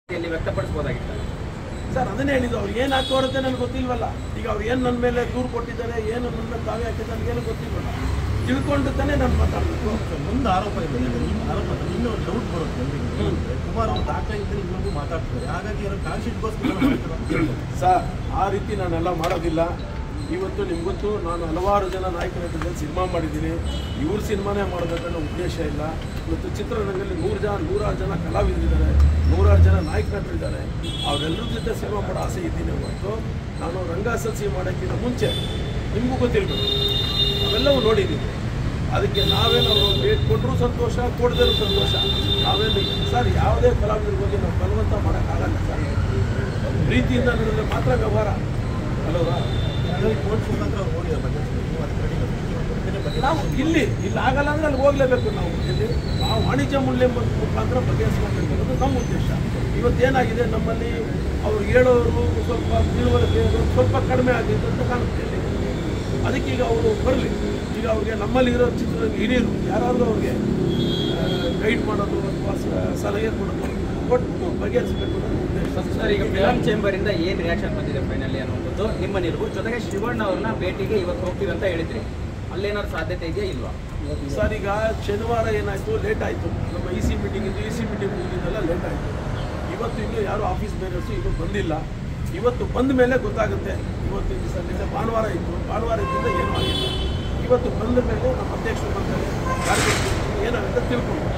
ಇಲ್ಲಿ ವ್ಯಕ್ತಪಡಿಸಬಹುದಾಗಿತ್ತು ಸರ್ ಅದನ್ನೇ ಹೇಳಿದ್ದು ಅವ್ರು ಏನು ಹಾಕೋರು ಅಂತ ನನಗೆ ಗೊತ್ತಿಲ್ವಲ್ಲ ಈಗ ಅವ್ರು ಏನು ನನ್ನ ಮೇಲೆ ದೂರು ಕೊಟ್ಟಿದ್ದಾರೆ ಏನು ನನ್ನ ಮೇಲೆ ತಾವೇ ಹಾಕಿದ್ದಾರೆ ನನಗೇನು ಗೊತ್ತಿಲ್ವಲ್ಲ ತಿಳ್ಕೊಂಡು ತಾನೇ ನಾನು ಮಾತಾಡಬೇಕು ಒಂದು ಆರೋಪ ಇದೆ ನಿಮ್ಮ ಆರೋಪ ಇನ್ನೂ ಡೌಟ್ ಬರುತ್ತೆ ಎಲ್ರಿಗೂ. ಕುಮಾರ್ ಅವರು ದಾಖಲೆ ಇದ್ದರೆ ಇನ್ನೊಂದು ಮಾತಾಡ್ತಾರೆ ಹಾಗಾಗಿ ಏನೋ ಕಾನ್ಶಿಟ್ಗೋಸ್ಕರ ಮಾಡ್ತಾರೆ ಅಂತ ಹೇಳ್ಬೋದು. ಸರ್ ಆ ರೀತಿ ನಾನೆಲ್ಲ ಮಾಡೋದಿಲ್ಲ ಇವತ್ತು ನಿಮ್ಗೆ ಗೊತ್ತು ನಾನು ಹಲವಾರು ಜನ ನಾಯಕರ ಜೊತೆ ಸಿನಿಮಾ ಮಾಡಿದ್ದೀನಿ ಇವ್ರ ಸಿನಿಮಾನೇ ಮಾಡಬೇಕನ್ನೋ ಉದ್ದೇಶ ಇಲ್ಲ ಇವತ್ತು ಚಿತ್ರರಂಗದಲ್ಲಿ ನೂರು ಜನ ನೂರಾರು ಜನ ಕಲಾವಿದರಿದ್ದಾರೆ ನೂರಾರು ಜನ ನಾಯಕ ನಟರಿದ್ದಾರೆ ಅವರೆಲ್ಲರ ಜೊತೆ ಸಿನಿಮಾ ಮಾಡೋ ಆಸೆ ಇದ್ದೀನಿ ಹೊರತು ನಾನು ರಂಗಾಸಲ್ಸಿ ಮಾಡೋಕ್ಕಿಂತ ಮುಂಚೆ ನಿಮಗೂ ಗೊತ್ತಿರಬೇಕು ಅವೆಲ್ಲವೂ ನೋಡಿದ್ದೀನಿ ಅದಕ್ಕೆ ನಾವೇನು ಅವರು ಡೇಟ್ ಕೊಟ್ಟರು ಸಂತೋಷ ಕೊಡದಿರೋ ಸಂತೋಷ ನಾವೇನು ಸರ್ ಯಾವುದೇ ಕಲಾವಿದರ ಬಗ್ಗೆ ನಾವು ಬಲವಂತ ಮಾಡೋಕ್ಕಾಗಲ್ಲ ಸರ್ ಪ್ರೀತಿಯಿಂದ ನಡೆದ್ರೆ ಮಾತ್ರ ವ್ಯವಹಾರ ಅಲ್ವಾ ಹಾಗಾಗಿ ಕೋರ್ಟ್ ಮುಖಾಂತರ ಅವ್ರು ಹೋಗಿದ್ದಾರೆ ಬಗ್ಗೆ ನೀವು ಅದಕ್ಕೆ ready ಇರ್ಬೇಕು. ನಾವು ಇಲ್ಲಿ ಇಲ್ಲಿ ಆಗಲ್ಲ ಅಂದ್ರೆ ಅಲ್ಲಿ ಹೋಗ್ಲೇಬೇಕು ನಾವು ಇಲ್ಲಿ ನಾವು ವಾಣಿಜ್ಯ ಮೂಲ್ಯ ಮು- ಮುಖಾಂತರ ಬಗೆಹರಿಸ್ಕೊಳ್ಬೇಕು ಅನ್ನೋದು ನಮ್ಮ ಉದ್ದೇಶ ಇವತ್ತೇನಾಗಿದೆ ನಮ್ಮಲ್ಲಿ ಅವ್ರು ಹೇಳೋರು ಸ್ವಲ್ಪ ತಿಳುವಳಿಕೆ ಇರೋರು ಸ್ವಲ್ಪ ಕಡಿಮೆ ಆಗಿದೆ ಅಂತ ಕಾಣುತ್ತೆ ಇಲ್ಲಿ ಅದಕ್ಕೆ ಈಗ ಅವರು ಬರಲಿ ಈಗ ಅವ್ರಿಗೆ ನಮ್ಮಲ್ಲಿ ಇರೋ ಚಿತ್ರ ಹಿರಿಯರು ಯಾರಾದರೂ ಅವ್ರಿಗೆ ಗೈಡ್ ಮಾಡೋದು ಅಥವಾ ಸ- ಸಲಹೆ ಕೊಡೋದು ಕೊಟ್ಟು ಬಗೆಹರಿಸಬೇಕು ಅನ್ನೋದು ಉದ್ದೇಶ ಸರ್ ಈಗ ಫಿಲಂ ಚೇಂಬರ್ ಇಂದ ಏನ್ ರಿಯಾಕ್ಷನ್ ಬಂದಿದೆ ಫೈನಲಿ ಅನ್ನೋದು ನಿಮ್ಮ ನಿಲುವು ಜೊತೆಗೆ ಶಿವಣ್ಣ ಅವ್ರನ್ನ ಭೇಟಿಗೆ ಇವತ್ತು ಹೋಗ್ತೀವಿ ಅಂತ ಹೇಳಿದ್ರಿ ಅಲ್ಲೇನಾದ್ರು ಸಾಧ್ಯತೆ ಇದೆಯಾ ಇಲ್ವಾ ಸರ್ ಈಗ ಶನಿವಾರ ಏನಾಯಿತು ಲೇಟ್ ಆಯಿತು ನಮ್ಮ ಇ ಸಿ ಮೀಟಿಂಗ್ ಇದ್ದು ಇ ಸಿ ಮೀಟಿಂಗ್ ಮುಗಿದೆಲ್ಲ ಲೇಟ್ ಆಯಿತು ಇವತ್ತು ಇನ್ನೂ ಯಾರು ಆಫೀಸ್ ಬೇರೆಯರ್ಸು ಇನ್ನೂ ಬಂದಿಲ್ಲ ಇವತ್ತು ಬಂದ ಮೇಲೆ ಗೊತ್ತಾಗುತ್ತೆ ಇವತ್ತಿನ ದಿವಸ ನಿನ್ನೆ ಭಾನುವಾರ ಇತ್ತು ಭಾನುವಾರ ಇದ್ದಿಂದ ಏನೂ ಆಗಿಲ್ಲ ಇವತ್ತು ಬಂದ ಮೇಲೆ ನಮ್ಮ ಅಧ್ಯಕ್ಷರು ಬರ್ತಾರೆ ಕಾರ್ಯದರ್ಶಿ ಏನಾಗುತ್ತೆ ತಿಳ್ಕೊಂಡು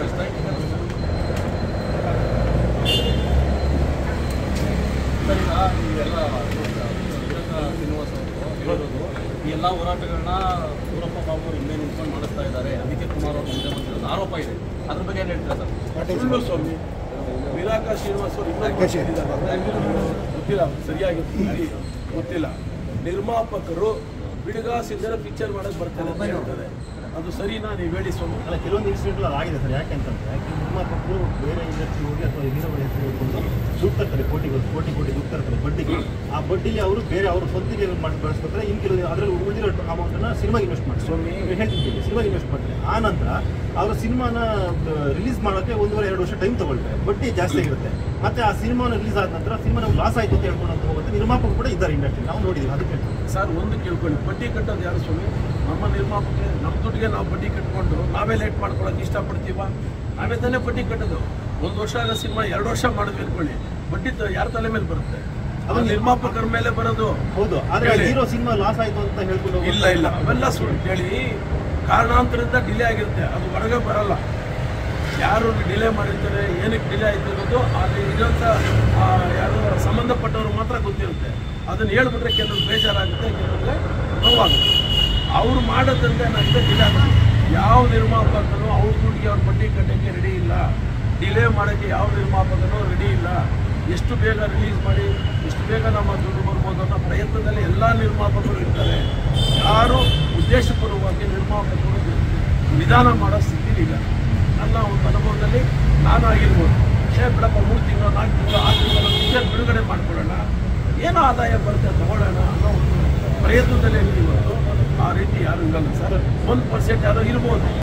ಸರ್ ಈಗ ಇವೆಲ್ಲ ವೀರಪ್ಪ ಶ್ರೀನಿವಾಸ ಅವರು ಹೇಳೋದು ಈ ಎಲ್ಲ ಹೋರಾಟಗಳನ್ನ ಸೂರಪ್ಪ ಬಾಬು ಅವರು ಹಿಂದೆ ನಿಂತ್ಕೊಂಡು ಮಾಡಿಸ್ತಾ ಇದ್ದಾರೆ ಅದಕ್ಕೆ ಕುಮಾರ್ ಅವರು ಮುಂದೆ ಬಂದಿರೋದು ಆರೋಪ ಇದೆ ಅದ್ರ ಬಗ್ಗೆ ಏನು ಹೇಳ್ತೀರಾ ಸರ್ ಸುಳ್ಳು ಸ್ವಾಮಿ ವಿರಾಕ ಶ್ರೀನಿವಾಸ್ ಅವರು ಇನ್ನೊಂದು ಹೇಳಿದ್ದಾರೆ. ಗೊತ್ತಿಲ್ಲ ಸರಿಯಾಗಿ ಸರಿ, ಗೊತ್ತಿಲ್ಲ ನಿರ್ಮಾಪಕರು ಬಿಡುಗಾಸಿಂದ ಪಿಕ್ಚರ್ ಮಾಡಕ್ ಬರ್ತಾರೆ ಅಂತ ಹೇಳ್ತಾರೆ ಅದು ಸರಿನಾ ನೀವು ಹೇಳಿ ಸ್ವಾಮಿ ಅಲ್ಲ ಕೆಲವೊಂದು ಇನ್ಸಿಡೆಂಟ್ ಆಗಿದೆ ಸರ್ ಯಾಕೆ ಅಂತಂದ್ರೆ ಯಾಕೆ ನಿರ್ಮಾಪಕರು ಬೇರೆ ಇಂಡಸ್ಟ್ರಿ ಹೋಗಿ ಅಥವಾ ಹೀರೋಗಳ ಹೆಸರು ಹೇಳ್ಕೊಂಡು ದುಡ್ಡು ತರ್ತಾರೆ ಕೋಟಿಗಳು ಕೋಟಿ ಕೋಟಿ ದುಡ್ಡು ತರ್ತಾರೆ ಬಡ್ಡಿಗೆ ಆ ಬಡ್ಡಿಲಿ ಅವರು ಬೇರೆ ಅವರು ಸ್ವಂತಿಗೆ ಮಾಡಿ ಬಳಸ್ಕೊತಾರೆ ಇನ್ನು ಕೆಲವು ಅದರಲ್ಲಿ ಉಳಿದಿರೋ ಅಮೌಂಟನ್ನು ಸಿನಿಮಾಗೆ ಇನ್ವೆಸ್ಟ್ ಮಾಡ್ತಾರೆ ಸ್ವಾಮಿ. ನೀವು ಹೇಳ್ತಿದ್ದೀವಿ ಸಿನಿಮಾಗೆ ಇನ್ವೆಸ್ಟ್ ಮಾಡ್ತಾರೆ ಆ ನಂತರ ಅವರು ಸಿನಿಮಾನ ರಿಲೀಸ್ ಮಾಡೋಕ್ಕೆ ಒಂದೂವರೆ ಎರಡು ವರ್ಷ ಟೈಮ್ ತಗೊಳ್ತಾರೆ ಬಡ್ಡಿ ಜಾಸ್ತಿ ಆಗಿರುತ್ತೆ ಮತ್ತೆ ಆ ಸಿನಿಮಾನ ರಿಲೀಸ್ ಆದ ನಂತರ ಸಿನಿಮಾ ನಮ್ಗೆ ಲಾಸ್ ಆಯಿತು ಅಂತ ಹೇಳ್ಕೊಂಡು ಅಂತ ಹೋಗುತ್ತೆ ನಿರ್ಮಾಪಕರು ಕೂಡ ಇದ್ದಾರೆ ಇಂಡಸ್ಟ್ರಿ ನಾವು ನೋಡಿದ್ದೀವಿ ಅದಕ್ಕೆ ಹೇಳ್ತೀವಿ. ಸರ್ ಒಂದು ಕೇಳ್ಕೊಳ್ಳಿ ಬಡ್ಡಿ ಕಟ್ಟೋದು ಯಾರು ಸ್ವಾಮಿ ನಮ್ಮ ನಿರ್ಮಾಪಕರೇ ನಮ್ಮ ದುಡ್ಡಿಗೆ ನಾವು ಬಡ್ಡಿ ಕಟ್ಕೊಂಡು ನಾವೇ ಲೇಟ್ ಮಾಡ್ಕೊಳಕ್ಕೆ ಇಷ್ಟಪಡ್ತೀವ ನಾವೇ ತಾನೇ ಬಡ್ಡಿ ಕಟ್ಟೋದು ಒಂದು ವರ್ಷ ಆಗೋ ಸಿನಿಮಾ ಎರಡು ವರ್ಷ ಮಾಡಿದ್ವಿ ಅನ್ಕೊಳ್ಳಿ ಬಡ್ಡಿ ತ- ಯಾರ ತಲೆ ಮೇಲೆ ಬರುತ್ತೆ ಅದು ನಿರ್ಮಾಪಕರ ಮೇಲೆ ಬರೋದು ಹೌದು ಆದ್ರೆ ಹೇಳಿ. ಹೀರೋ ಸಿನಿಮಾ ಲಾಸ್ ಆಯಿತು ಅಂತ ಹೇಳ್ಕೊಂಡು ಹೋಗುತ್ತೆ. ಇಲ್ಲ ಇಲ್ಲ ಅವೆಲ್ಲ ಸುಳ್ಳು ಹೇಳಿ ಕಾರಣಾಂತರದಿಂದ ಡಿಲೇ ಆಗಿರುತ್ತೆ ಅದು ಹೊರಗೆ ಬರಲ್ಲ ಯಾರು ಡಿಲೇ ಮಾಡಿರ್ತಾರೆ ಏನಕ್ಕೆ ಡಿಲೇ ಆಯ್ತು ಅನ್ನೋದು ಅದು ಇದಂತ ಯಾರು ಸಂಬಂಧಪಟ್ಟವರು ಮಾತ್ರ ಗೊತ್ತಿರುತ್ತೆ ಅದನ್ನು ಹೇಳ್ಬಿಟ್ರೆ ಕೆಲವರು ಬೇಜಾರಾಗುತ್ತೆ ಕೆಲವ್ರಿಗೆ ನೋವಾಗುತ್ತೆ ಅವ್ರು ಮಾಡೋದಂತ ಏನಾಗುತ್ತೆ ಡಿಲೇ ಆಗುತ್ತೆ ಯಾವ ನಿರ್ಮಾಪಕನು ಅವ್ರ ದುಡ್ಡಿಗೆ ಅವ್ರ ಬಡ್ಡಿ ಕಟ್ಟೋಕ್ಕೆ ರೆಡಿ ಇಲ್ಲ ಡಿಲೇ ಮಾಡೋಕ್ಕೆ ಯಾವ ನಿರ್ಮಾಪಕನೂ ರೆಡಿ ಇಲ್ಲ ಎಷ್ಟು ಬೇಗ ರಿಲೀಸ್ ಮಾಡಿ ಎಷ್ಟು ಬೇಗ ನಮ್ಮ ದುಡ್ಡು ಬರ್ಬೋದು ಅನ್ನೋ ಪ್ರಯತ್ನದಲ್ಲಿ ಎಲ್ಲ ನಿರ್ಮಾಪಕರು ಇರ್ತಾರೆ ಯಾರು ಉದ್ದೇಶಪೂರ್ವವಾಗಿ ನಿರ್ಮಾಪಕರು ವಿಧಾನ ಮಾಡೋ ಸ್ಥಿತಿಲಿಲ್ಲ ನನ್ನ ಒಂದು ಅನುಭವದಲ್ಲಿ ನಾನು ಆಗಿರ್ಬೋದು ಏ ಬಿಡಪ್ಪ ಮೂರು ತಿಂಗಳು ನಾಲ್ಕು ತಿಂಗಳು ಆರು ತಿಂಗಳು ಪಿಕ್ಚರ್ ಬಿಡುಗಡೆ ಮಾಡ್ಕೊಳ್ಳೋಣ ಏನೋ ಆದಾಯ ಬರುತ್ತೆ ತಗೊಳ್ಳೋಣ ಅನ್ನೋ ಒಂದು ಪ್ರಯತ್ನದಲ್ಲೇ ಇವತ್ತು ಆ ರೀತಿ ಯಾರು ಇರಲ್ಲ ಸರ್ ಒಂದು ಪರ್ಸೆಂಟ್ ಯಾರೋ ಇರ್ಬೋದು